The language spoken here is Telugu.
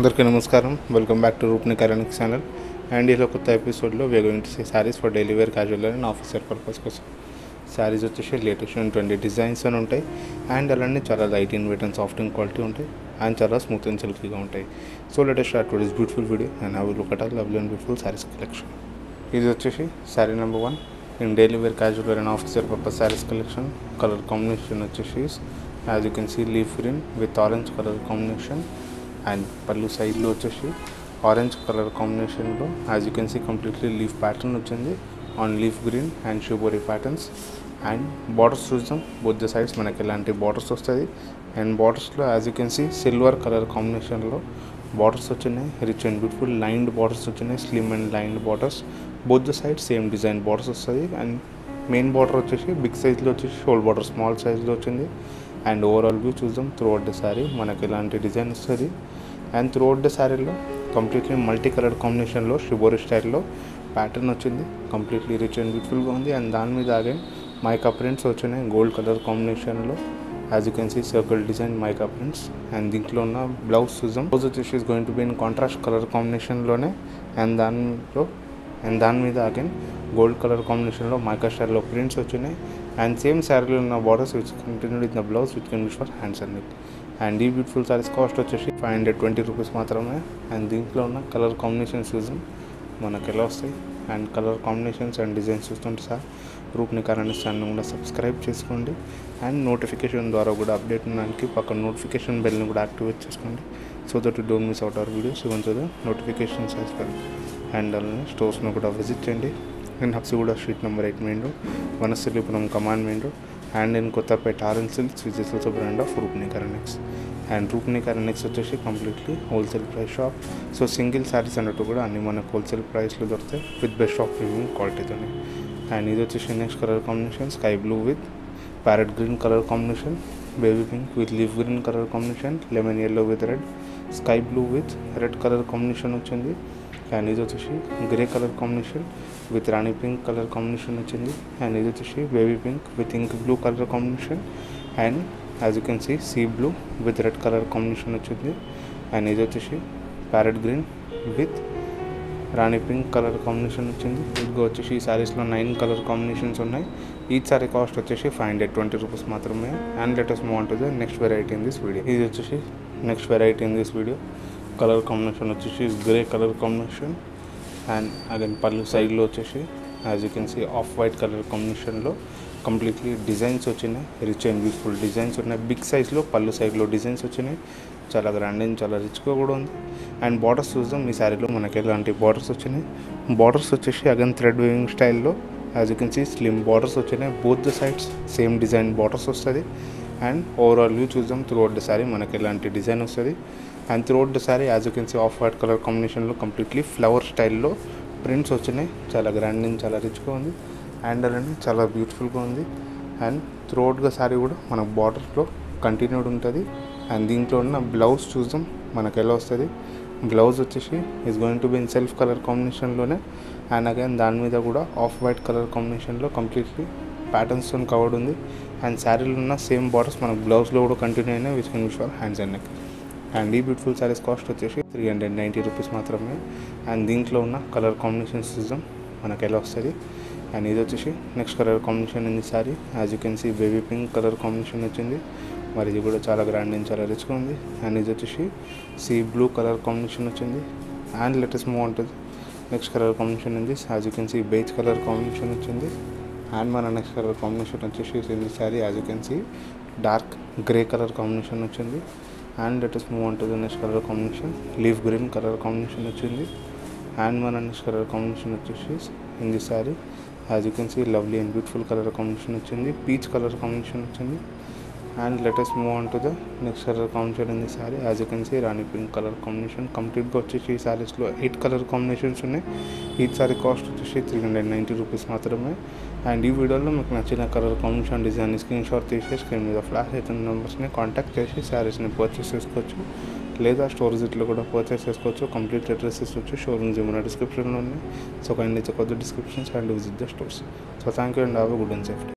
అందరికీ నమస్కారం welcome back to Roopni Karenik channel and ఇలా కొత్త ఎపిసోడ్లో we going to see saris for daily wear casual and officer purpose కోసం శారీస్ వచ్చేసి లేటెస్ట్ ట్వంటీ డిజైన్స్ అని ఉంటాయి అండ్ అలానే చాలా light in weight and soft in quality ఉంటాయి అండ్ చాలా స్మూత్ అండ్ సిల్కీగా ఉంటాయి so latest start today's beautiful video and అవి look at lovely and beautiful saris collection ఇది వచ్చేసి sari number one in daily wear casual wear and officer purpose saris collection colour combination వచ్చేసి as you can see leaf green with orange colour combination and పళ్ళు సైడ్లో వచ్చేసి ఆరెంజ్ కలర్ కాంబినేషన్లో as you can see completely leaf pattern వచ్చింది on leaf green and shibori patterns and borders చూద్దాం బోత్ ద సైడ్స్ మనకి ఇలాంటి బార్డర్స్ వస్తుంది అండ్ బార్డర్స్లో as you can see silver colour కాంబినేషన్లో బార్డర్స్ వచ్చినాయి rich and beautiful lined borders వచ్చినాయి slim and lined borders both the side same design borders వస్తుంది అండ్ మెయిన్ బార్డర్ వచ్చేసి బిగ్ సైజ్లో వచ్చేసి షోల్ బార్డర్ స్మాల్ సైజ్లో వచ్చింది అండ్ ఓవరాల్ వ్యూ చూద్దాం త్రూ అవుట్ ద శారీ మనకి ఇలాంటి డిజైన్ వస్తుంది అండ్ త్రూ అవుట్ ద శారీలో కంప్లీట్లీ మల్టీ కలర్ కాంబినేషన్లో షిబోరి స్టైల్లో ప్యాటర్న్ వచ్చింది కంప్లీట్లీ రిచ్ అండ్ బ్యూటిఫుల్గా ఉంది అండ్ దాని మీద అగైన్ మైకా ప్రింట్స్ వచ్చినాయి గోల్డ్ కలర్ కాంబినేషన్లో as you can see circle design mica prints and దీంట్లో ఉన్న బ్లౌజ్ చూద్దాం బ్లౌజ్ వచ్చేసి is going to be in contrast colour కాంబినేషన్లోనే అండ్ దానిలో అండ్ దాని మీద అగైన్ గోల్డ్ కలర్ కాంబినేషన్లో మైకా స్టైల్లో ప్రింట్స్ వచ్చినాయి అండ్ సేమ్ శారీలో ఉన్న borders which continued in the blouse which can use for hands and neck and ఈ బ్యూటిఫుల్ సారీస్ కాస్ట్ వచ్చేసి ఫైవ్ హండ్రెడ్ ట్వంటీ రూపీస్ మాత్రమే అండ్ దీంట్లో ఉన్న కలర్ కాంబినేషన్స్ చూసాం మనకు ఎలా వస్తాయి and colour combinations and designs చూస్తుంటే సార్ రూప్ని కరెంట్ ఛానల్ కూడా సబ్స్క్రైబ్ చేసుకోండి అండ్ నోటిఫికేషన్ ద్వారా కూడా అప్డేట్ ఉండడానికి పక్కన నోటిఫికేషన్ బెల్ని కూడా యాక్టివేట్ చేసుకోండి so that you don't miss out our videos even the notifications as well and అలానే స్టోర్స్ను కూడా విజిట్ చేయండి and Habsiguda street number eight main road Vanasthalipuram కమాండ్ main road and in Kothapet orange silks which is also brand of Roopni Kareniks and Roopni Kareniks వచ్చేసి completely wholesale price shop so single saris అన్నట్టు కూడా అన్ని మనకు హోల్సేల్ ప్రైస్లో దొరుకుతాయి విత్ బెస్ట్ ఆఫ్ ప్రీమియం క్వాలిటీతోనే అండ్ ఇది వచ్చేసి next colour combination sky blue with parrot green colour combination baby pink with leaf green colour combination lemon yellow with red sky blue with red colour combination వచ్చింది అండ్ ఇది వచ్చేసి grey colour combination with rani pink colour combination వచ్చింది అండ్ ఇది వచ్చేసి baby pink with ink blue colour combination and as you can see sea blue with red colour combination వచ్చింది అండ్ ఇది వచ్చేసి parrot green with rani pink colour combination వచ్చింది ఇదిగో వచ్చేసి ఈ శారీస్లో నైన్ కలర్ కాంబినేషన్స్ ఉన్నాయి ఈ సారీ కాస్ట్ వచ్చేసి ఫైవ్ హండ్రెడ్ ట్వంటీ రూపీస్ మాత్రమే and latest move to the next variety in this video ఇది వచ్చేసి next variety in this video colour combination వచ్చేసి grey colour combination and again పళ్ళు సైడ్లో వచ్చేసి as you can see off white colour కాంబినేషన్లో కంప్లీట్లీ డిజైన్స్ వచ్చినాయి రిచ్ అండ్ బ్యూటిఫుల్ డిజైన్స్ ఉన్నాయి బిగ్ సైజ్లో పళ్ళు సైడ్లో డిజైన్స్ వచ్చినాయి చాలా గ్రాండ్ అండ్ చాలా రిచ్గా కూడా ఉంది అండ్ బార్డర్స్ చూద్దాం ఈ శారీలో మనకి ఎలాంటి బార్డర్స్ వచ్చినాయి బార్డర్స్ వచ్చేసి అగైన్ థ్రెడ్ వేవింగ్ స్టైల్లో as you can see slim borders వచ్చినాయి both the sides same design borders వస్తుంది అండ్ ఓవరాల్ వ్యూ చూద్దాం త్రూ అవుట్ ద శారీ మనకి ఎలాంటి డిజైన్ వస్తుంది and throughout the sari as you can see off white colour కాంబినేషన్లో కంప్లీట్లీ ఫ్లవర్ స్టైల్లో ప్రింట్స్ వచ్చినాయి చాలా గ్రాండ్ అండ్ చాలా రిచ్గా ఉంది అండ్ అలానే చాలా బ్యూటిఫుల్గా ఉంది అండ్ త్రూ అవుట్గా శారీ కూడా మన బార్డర్లో కంటిన్యూడ్ ఉంటుంది అండ్ దీంట్లో ఉన్న బ్లౌజ్ చూద్దాం మనకు ఎలా వస్తుంది బ్లౌజ్ వచ్చేసి is going to be in self colour కాంబినేషన్లోనే అండ్ అగైన్ దాని మీద కూడా ఆఫ్ వైట్ కలర్ కాంబినేషన్లో కంప్లీట్లీ ప్యాటర్న్స్తో కవర్డ్ ఉంది అండ్ శారీలో ఉన్న సేమ్ బార్డర్స్ మనకు బ్లౌజ్లో కూడా కంటిన్యూ అయినాయి which can use for hands and neck and ఈ బ్యూటిఫుల్ శారీస్ కాస్ట్ వచ్చేసి త్రీ హండ్రెడ్ నైంటీ రూపీస్ మాత్రమే అండ్ దీంట్లో ఉన్న కలర్ కాంబినేషన్స్ చూద్దాం మనకు ఎలా వస్తుంది అండ్ ఇది వచ్చేసి నెక్స్ట్ కలర్ కాంబినేషన్ ఉంది sari as you can see baby pink colour combination వచ్చింది మరి ఇది కూడా చాలా గ్రాండ్ అండ్ చాలా రిచ్గా ఉంది అండ్ ఇది వచ్చేసి సీ బ్లూ కలర్ కాంబినేషన్ వచ్చింది అండ్ లెటెస్ట్ మూవ్ ఉంటుంది నెక్స్ట్ కలర్ కాంబినేషన్ ఉంది as you can see beige colour combination వచ్చింది అండ్ మన నెక్స్ట్ కలర్ కాంబినేషన్ వచ్చేసి ఇది sari as you can see dark grey colour combination వచ్చింది అండ్ లెటెస్ట్ మూవ్ ఉంటుంది next colour combination leaf green colour combination వచ్చింది అండ్ మన నెక్స్ట్ కలర్ కాంబినేషన్ వచ్చేసి in the sari as you can see lovely and beautiful colour combination వచ్చింది పీచ్ కలర్ కాంబినేషన్ వచ్చింది and latest move on to the next colour combination in the sari as you can see rani pink colour combination కంప్లీట్గా వచ్చేసి ఈ శారీస్లో ఎయిట్ కలర్ కాంబినేషన్స్ ఉన్నాయి ఈ శారీ కాస్ట్ వచ్చేసి త్రీ హండ్రెడ్ నైంటీ రూపీస్ మాత్రమే అండ్ ఈ వీడియోలో మీకు నచ్చిన colour combination design screenshot తీసి స్క్రీన్ మీద ఫ్లాష్ అవుతున్న నెంబర్స్ని కాంటాక్ట్ చేసి శారీస్ని పర్చేస్ చేసుకోవచ్చు లేదా స్టోర్ విజిట్లో కూడా పర్చేస్ చేసుకోవచ్చు కంప్లీట్ అడ్రసెస్ వచ్చి షోరూమ్ జిమ్న డిస్క్రిప్షన్లో ఉన్నాయి so kindly check out the descriptions and visit the stores so thank you and have good and safety